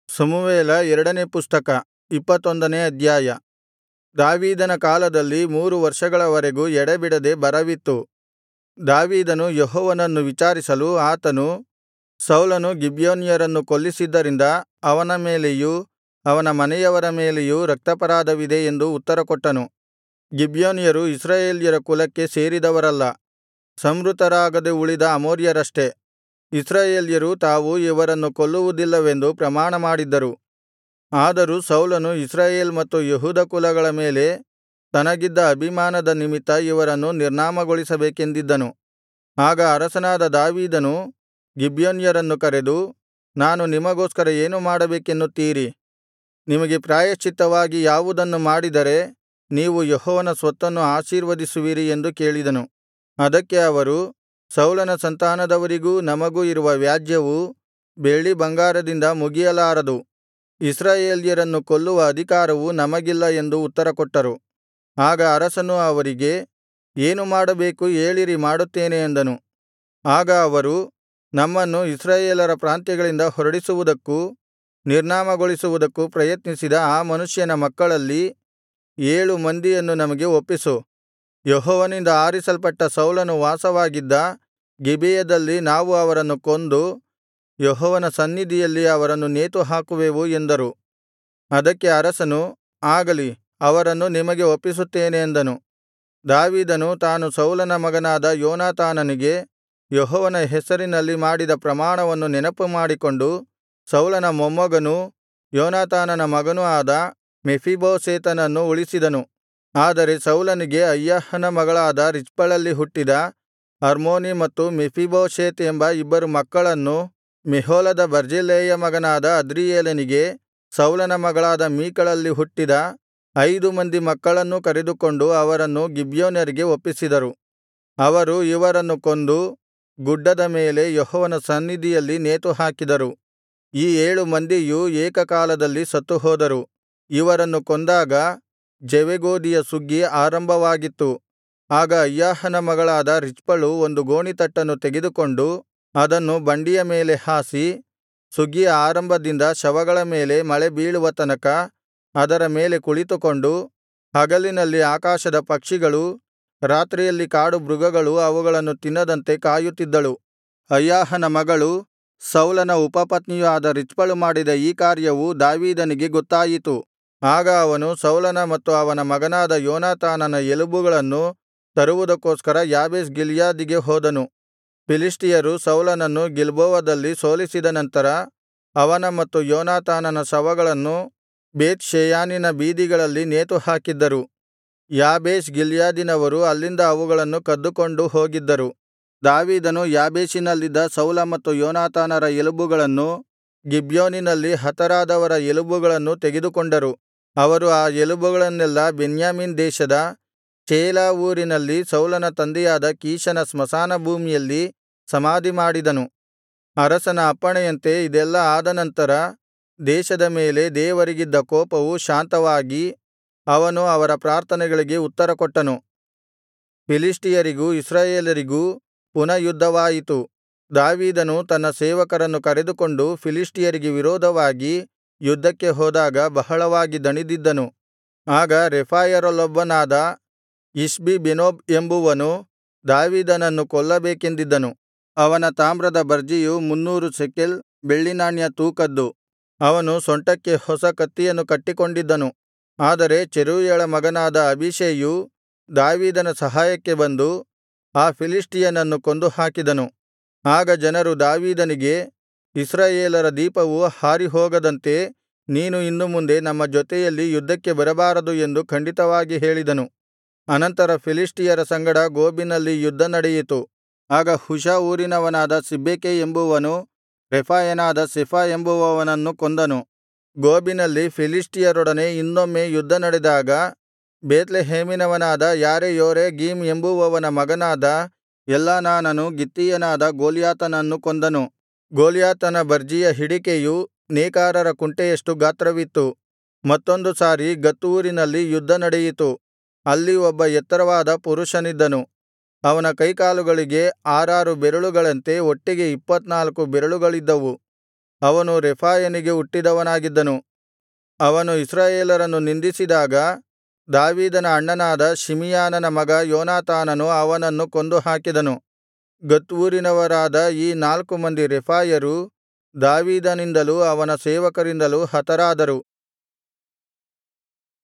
ಸಮುವೇಲ ಎರಡನೇ ಪುಸ್ತಕ ಇಪ್ಪತ್ತೊಂದನೇ ಅಧ್ಯಾಯ ದಾವೀದನ ಕಾಲದಲ್ಲಿ ಮೂರು ವರ್ಷಗಳವರೆಗೂ ಎಡೆಬಿಡದೆ ಬರವಿತ್ತು ದಾವೀದನು ಯೆಹೋವನನ್ನು ವಿಚಾರಿಸಲು ಆತನು ಸೌಲನು ಗಿಬ್ಯೋನ್ಯರನ್ನು ಕೊಲ್ಲಿಸಿದ್ದರಿಂದ ಅವನ ಮೇಲೆಯೂ ಅವನ ಮನೆಯವರ ಮೇಲೆಯೂ ರಕ್ತಾಪರಾಧವಿದೆ ಎಂದು ಉತ್ತರಕೊಟ್ಟನು ಗಿಬ್ಯೋನ್ಯರು ಇಸ್ರಾಯೇಲ್ಯರ ಕುಲಕ್ಕೆ ಸೇರಿದವರಲ್ಲ ಸಂಹೃತರಾಗದೆ ಉಳಿದ ಅಮೋರಿಯರಷ್ಟೆ ಇಸ್ರಾಯೇಲ್ಯರು ತಾವು ಇವರನ್ನು ಕೊಲ್ಲುವುದಿಲ್ಲವೆಂದು ಪ್ರಮಾಣಮಾಡಿದ್ದರು ಆದರೂ ಸೌಲನು ಇಸ್ರಾಯೇಲ್ ಮತ್ತು ಯೆಹೂದ ಕುಲಗಳ ಮೇಲೆ ತನಗಿದ್ದ ಅಭಿಮಾನದ ನಿಮಿತ್ತ ಇವರನ್ನು ನಿರ್ನಾಮಗೊಳಿಸಬೇಕೆಂದಿದ್ದನು ಆಗ ಅರಸನಾದ ದಾವೀದನು ಗಿಬ್ಯೋನ್ಯರನ್ನು ಕರೆದು ನಾನು ನಿಮಗೋಸ್ಕರ ಏನು ಮಾಡಬೇಕೆನ್ನುತ್ತೀರಿ ನಿಮಗೆ ಪ್ರಾಯಶ್ಚಿತ್ತವಾಗಿ ಯಾವುದನ್ನು ಮಾಡಿದರೆ ನೀವು ಯೆಹೋವನ ಸ್ವತ್ತನ್ನು ಆಶೀರ್ವದಿಸುವಿರಿ ಎಂದು ಕೇಳಿದನು ಅದಕ್ಕೆ ಅವರು ಸೌಲನ ಸಂತಾನದವರಿಗೂ ನಮಗೂ ಇರುವ ವ್ಯಾಜ್ಯವು ಬೆಳ್ಳಿ ಬಂಗಾರದಿಂದ ಮುಗಿಯಲಾರದು ಇಸ್ರಾಯೇಲ್ಯರನ್ನು ಕೊಲ್ಲುವ ಅಧಿಕಾರವು ನಮಗಿಲ್ಲ ಎಂದು ಉತ್ತರಕೊಟ್ಟರು ಆಗ ಅರಸನು ಅವರಿಗೆ ಏನು ಮಾಡಬೇಕು ಹೇಳಿರಿ ಮಾಡುತ್ತೇನೆ ಅಂದನು ಆಗ ಅವರು ನಮ್ಮನ್ನು ಇಸ್ರಾಯೇಲರ ಪ್ರಾಂತ್ಯಗಳಿಂದ ಹೊರಡಿಸುವುದಕ್ಕೂ ನಿರ್ನಾಮಗೊಳಿಸುವುದಕ್ಕೂ ಪ್ರಯತ್ನಿಸಿದ ಆ ಮನುಷ್ಯನ ಮಕ್ಕಳಲ್ಲಿ ಏಳು ಮಂದಿಯನ್ನು ನಮಗೆ ಒಪ್ಪಿಸು ಯೆಹೋವನಿಂದ ಆರಿಸಲ್ಪಟ್ಟ ಸೌಲನು ವಾಸವಾಗಿದ್ದ ಗಿಬೆಯದಲ್ಲಿ ನಾವು ಅವರನ್ನು ಕೊಂದು ಯೆಹೋವನ ಸನ್ನಿಧಿಯಲ್ಲಿ ಅವರನ್ನು ನೇತುಹಾಕುವೆವು ಎಂದರು ಅದಕ್ಕೆ ಅರಸನು ಆಗಲಿ ಅವರನ್ನು ನಿಮಗೆ ಒಪ್ಪಿಸುತ್ತೇನೆ ಅಂದನು ದಾವೀದನು ತಾನು ಸೌಲನ ಮಗನಾದ ಯೋನಾತಾನನಿಗೆ ಯೆಹೋವನ ಹೆಸರಿನಲ್ಲಿ ಮಾಡಿದ ಪ್ರಮಾಣವನ್ನು ನೆನಪುಮಾಡಿಕೊಂಡು ಸೌಲನ ಮೊಮ್ಮಗನೂ ಯೋನಾತಾನನ ಮಗನೂ ಆದ ಮೆಫೀಬೋಶೆತನನ್ನು ಉಳಿಸಿದನು ಆದರೆ ಸೌಲನಿಗೆ ಅಯ್ಯಾಹನ ಮಗಳಾದ ರಿಚ್ಪಳಲ್ಲಿ ಹುಟ್ಟಿದ ಅರ್ಮೋನಿ ಮತ್ತು ಮೆಫೀಬೋಶೆತ್ ಎಂಬ ಇಬ್ಬರು ಮಕ್ಕಳನ್ನೂ ಮೆಹೋಲದ ಬರ್ಜಿಲ್ಲೈಯ ಮಗನಾದ ಅದ್ರೀಯೇಲನಿಗೆ ಸೌಲನ ಮಗಳಾದ ಮೀಕಳಲ್ಲಿ ಹುಟ್ಟಿದ ಐದು ಮಂದಿ ಮಕ್ಕಳನ್ನೂ ಕರೆದುಕೊಂಡು ಅವರನ್ನು ಗಿಬ್ಯೋನ್ಯರಿಗೆ ಒಪ್ಪಿಸಿದರು ಅವರು ಇವರನ್ನು ಕೊಂದು ಗುಡ್ಡದ ಮೇಲೆ ಯೆಹೋವನ ಸನ್ನಿಧಿಯಲ್ಲಿ ನೇತುಹಾಕಿದರು ಈ ಏಳು ಮಂದಿಯೂ ಏಕಕಾಲದಲ್ಲಿ ಸತ್ತುಹೋದರು ಇವರನ್ನು ಕೊಂದಾಗ ಜವೆಗೋದಿಯ ಸುಗ್ಗಿ ಆರಂಭವಾಗಿತ್ತು ಆಗ ಅಯ್ಯಾಹನ ಮಗಳಾದ ರಿಚ್ಪಳು ಒಂದು ಗೋಣಿತಟ್ಟನ್ನು ತೆಗೆದುಕೊಂಡು ಅದನ್ನು ಬಂಡಿಯ ಮೇಲೆ ಹಾಸಿ ಸುಗ್ಗಿಯ ಆರಂಭದಿಂದ ಶವಗಳ ಮೇಲೆ ಮಳೆ ಬೀಳುವ ತನಕ ಅದರ ಮೇಲೆ ಕುಳಿತುಕೊಂಡು ಹಗಲಿನಲ್ಲಿ ಆಕಾಶದ ಪಕ್ಷಿಗಳೂ ರಾತ್ರಿಯಲ್ಲಿ ಕಾಡು ಮೃಗಗಳು ಅವುಗಳನ್ನು ತಿನ್ನದಂತೆ ಕಾಯುತ್ತಿದ್ದಳು ಅಯ್ಯಾಹನ ಮಗಳೂ ಸೌಲನ ಉಪಪತ್ನಿಯೂ ಆದ ರಿಚ್ಪಳು ಮಾಡಿದ ಈ ಕಾರ್ಯವು ದಾವೀದನಿಗೆ ಗೊತ್ತಾಯಿತು ಆಗ ಅವನು ಸೌಲನ ಮತ್ತು ಅವನ ಮಗನಾದ ಯೋನಾತಾನನ ಎಲುಬುಗಳನ್ನು ತರುವುದಕ್ಕೋಸ್ಕರ ಯಾಬೇಷ್ ಗಿಲ್ಯಾದಿಗೆ ಹೋದನು ಫಿಲಿಷ್ಟಿಯರು ಸೌಲನನ್ನು ಗಿಲ್ಬೋವದಲ್ಲಿ ಸೋಲಿಸಿದ ನಂತರ ಅವನ ಮತ್ತು ಯೋನಾತಾನನ ಶವಗಳನ್ನು ಬೇತ್ ಷೆಯಾನಿನ ಬೀದಿಗಳಲ್ಲಿ ನೇತುಹಾಕಿದ್ದರು ಯಾಬೇಷ್ ಗಿಲ್ಯಾದಿನವರು ಅಲ್ಲಿಂದ ಅವುಗಳನ್ನು ಕದ್ದುಕೊಂಡು ಹೋಗಿದ್ದರು ದಾವೀದನು ಯಾಬೇಷಿನಲ್ಲಿದ್ದ ಸೌಲ ಮತ್ತು ಯೋನಾತಾನರ ಎಲುಬುಗಳನ್ನೂ ಗಿಬ್ಯೋನಿನಲ್ಲಿ ಹತರಾದವರ ಎಲುಬುಗಳನ್ನೂ ತೆಗೆದುಕೊಂಡರು ಅವರು ಆ ಎಲುಬುಗಳನ್ನೆಲ್ಲಾ ಬೆನ್ಯಾಮೀನ್ ದೇಶದ ಚೇಲಾ ಊರಿನಲ್ಲಿ ಸೌಲನ ತಂದೆಯಾದ ಕೀಷನ ಸ್ಮಶಾನ ಭೂಮಿಯಲ್ಲಿ ಸಮಾಧಿಮಾಡಿದನು ಅರಸನ ಅಪ್ಪಣೆಯಂತೆ ಇದೆಲ್ಲಾ ಆದನಂತರ ದೇಶದ ಮೇಲೆ ದೇವರಿಗಿದ್ದ ಕೋಪವು ಶಾಂತವಾಗಿ ಅವನು ಅವರ ಪ್ರಾರ್ಥನೆಗಳಿಗೆ ಉತ್ತರಕೊಟ್ಟನು ಫಿಲಿಷ್ಟಿಯರಿಗೂ ಇಸ್ರಾಯೇಲರಿಗೂ ಪುನಃ ಯುದ್ಧವಾಯಿತು ದಾವೀದನು ತನ್ನ ಸೇವಕರನ್ನು ಕರೆದುಕೊಂಡು ಫಿಲಿಷ್ಟಿಯರಿಗೆ ವಿರೋಧವಾಗಿ ಯುದ್ಧಕ್ಕೆ ಹೋದಾಗ ಬಹಳವಾಗಿ ದಣಿದಿದ್ದನು ಆಗ ರೆಫಾಯರಲ್ಲೊಬ್ಬನಾದ ಇಷ್ಬಿಬೆನೋಬ್ ಎಂಬುವನು ದಾವೀದನನ್ನು ಕೊಲ್ಲಬೇಕೆಂದಿದ್ದನು ಅವನ ತಾಮ್ರದ ಬರ್ಜಿಯು ಮುನ್ನೂರು ಶೆಕೆಲ್ ಬೆಳ್ಳಿನಾಣ್ಯ ತೂಕದ್ದು ಅವನು ಸೊಂಟಕ್ಕೆ ಹೊಸ ಕತ್ತಿಯನ್ನು ಕಟ್ಟಿಕೊಂಡಿದ್ದನು ಆದರೆ ಚೆರೂಯಳ ಮಗನಾದ ಅಬೀಷೈಯು ದಾವೀದನ ಸಹಾಯಕ್ಕೆ ಬಂದು ಆ ಫಿಲಿಷ್ಟಿಯನನ್ನು ಕೊಂದುಹಾಕಿದನು ಆಗ ಜನರು ದಾವೀದನಿಗೆ ಇಸ್ರಾಯೇಲರ ದೀಪವು ಹಾರಿಹೋಗದಂತೆ ನೀನು ಇನ್ನು ಮುಂದೆ ನಮ್ಮ ಜೊತೆಯಲ್ಲಿ ಯುದ್ಧಕ್ಕೆ ಬರಬಾರದು ಎಂದು ಖಂಡಿತವಾಗಿ ಹೇಳಿದನು ಅನಂತರ ಫಿಲಿಷ್ಟಿಯರ ಸಂಗಡ ಗೋಬಿನಲ್ಲಿ ಯುದ್ಧ ನಡೆಯಿತು ಆಗ ಹುಷ ಊರಿನವನಾದ ಸಿಬ್ಬೆಕೈ ಎಂಬುವನು ರೆಫಾಯನಾದ ಸೆಫ ಎಂಬುವವನನ್ನು ಕೊಂದನು ಗೋಬಿನಲ್ಲಿ ಫಿಲಿಷ್ಟಿಯರೊಡನೆ ಇನ್ನೊಮ್ಮೆ ಯುದ್ಧ ನಡೆದಾಗ ಬೇತ್ಲೆಹೇಮಿನವನಾದ ಯಾರೆಯೋರೆಗೀಮ್ ಎಂಬುವವನ ಮಗನಾದ ಎಲ್ಹಾನಾನನು ಗಿತ್ತೀಯನಾದ ಗೊಲ್ಯಾತನನ್ನು ಕೊಂದನು ಗೊಲ್ಯಾತನ ಬರ್ಜಿಯ ಹಿಡಿಕೆಯು ನೇಕಾರರ ಕುಂಟೆಯಷ್ಟು ಗಾತ್ರವಿತ್ತು ಮತ್ತೊಂದು ಸಾರಿ ಗತ್ ಊರಿನಲ್ಲಿ ಯುದ್ಧ ನಡೆಯಿತು ಅಲ್ಲಿ ಒಬ್ಬ ಎತ್ತರವಾದ ಪುರುಷನಿದ್ದನು ಅವನ ಕೈಕಾಲುಗಳಿಗೆ ಆರಾರು ಬೆರಳುಗಳಂತೆ ಒಟ್ಟಿಗೆ ಇಪ್ಪತ್ತನಾಲ್ಕು ಬೆರಳುಗಳಿದ್ದವು ಅವನು ರೆಫಾಯನಿಗೆ ಹುಟ್ಟಿದವನಾಗಿದ್ದನು ಅವನು ಇಸ್ರಾಯೇಲರನ್ನು ನಿಂದಿಸಿದಾಗ ದಾವೀದನ ಅಣ್ಣನಾದ ಶಿಮಿಯಾನನ ಮಗ ಯೋನಾತಾನನು ಅವನನ್ನು ಕೊಂದುಹಾಕಿದನು ಗತ್ ಊರಿನವರಾದ ಈ ನಾಲ್ಕು ಮಂದಿ ರೆಫಾಯರೂ ದಾವೀದನಿಂದಲೂ ಅವನ ಸೇವಕರಿಂದಲೂ ಹತರಾದರು